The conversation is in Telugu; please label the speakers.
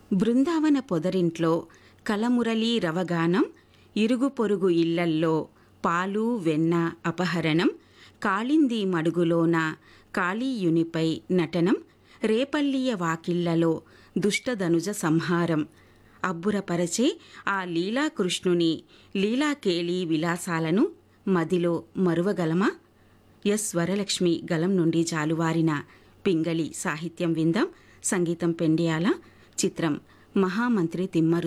Speaker 1: బృందావన పొదరింట్లో కలమురళీ రవగానం ఇరుగు పొరుగు ఇళ్లల్లో పాలు వెన్న అపహరణం కాళింది మడుగులోన కాళీయునిపై నటనం రేపల్లియ వాకిళ్లలో దుష్టధనుజ సంహారం అబ్బురపరచే ఆ లీలాకృష్ణుని లీలాకేళీ విలాసాలను మదిలో మరువగలమా ఎస్ వరలక్ష్మి గలం నుండి జాలువారిన పింగళి సాహిత్యం విందాం సంగీతం పెండియాల చిత్రం మహామంత్రి తిమ్మరు